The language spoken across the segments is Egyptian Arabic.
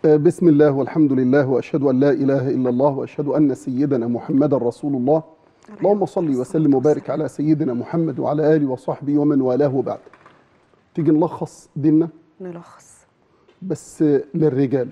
بسم الله والحمد لله واشهد ان لا اله الا الله واشهد ان سيدنا محمدا رسول الله اللهم صل وسلم وبارك على سيدنا محمد وعلى اله وصحبه ومن والاه وبعد تيجي نلخص ديننا نلخص بس للرجال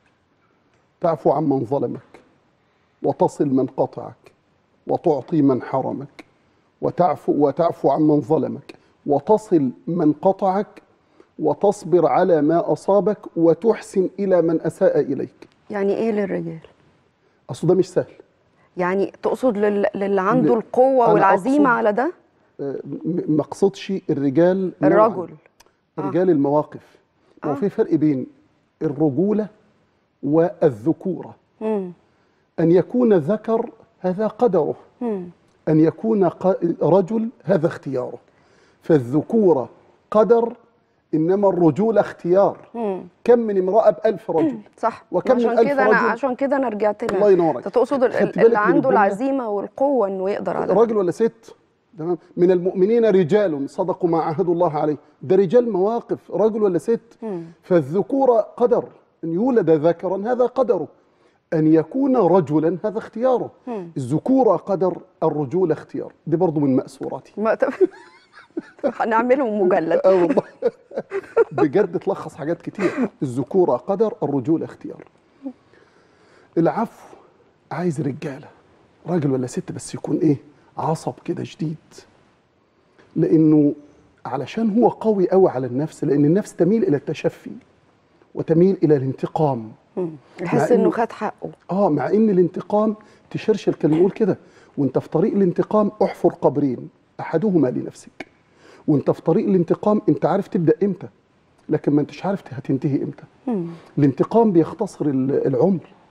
تعفو عمن ظلمك وتصل من قطعك وتعطي من حرمك وتعفو وتعفو عمن ظلمك وتصل من قطعك وتصبر على ما أصابك وتحسن إلى من أساء إليك يعني ايه للرجال أصل ده مش سهل يعني تقصد لل- للي عنده ل- القوه أنا والعزيمه أقصد- على ده آه، م- ما اقصدش الرجال نوعاً. الرجل رجال المواقف ما هو آه. في فرق بين الرجولة والذكورة مم. أن يكون ذكر هذا قدره مم. أن يكون ق- رجل هذا اختياره فالذكورة قدر إنما الرجولة اختيار مم. كم من امرأة بألف رجل صح وكم من عشان ألف كده انا رجل؟ عشان كده انا رجعت لها الله ينورك. انت تقصد ال- خدت ال- بالك اللي من عنده الجملة؟ العزيمه والقوه انه يقدر على ده راجل ولا ست تمام من المؤمنين رجال صدقوا ما عاهدوا الله عليه ده رجال مواقف رجل ولا ست فالذكورة قدر أن يولد ذكرا هذا قدره أن يكون رجلا هذا اختياره الذكورة قدر الرجولة اختيار دي برضو من مأسوراتي ما طب- هنعملهم مجلد اه والله بجد تلخص حاجات كتير الذكورة قدر الرجولة اختيار العفو عايز رجالة راجل ولا ست بس يكون ايه عصب كده شديد لانه علشان هو قوي قوي على النفس لان النفس تميل الى التشفي وتميل الى الانتقام يحس مع انه إنه- خد حقه اه مع ان الانتقام تشرشل كان يقول كده وانت في طريق الانتقام احفر قبرين احدهما لنفسك وانت في طريق الانتقام انت عارف تبدا امتى لكن ما انتش عارف هتنتهي امتى الانتقام بيختصر ال- العمر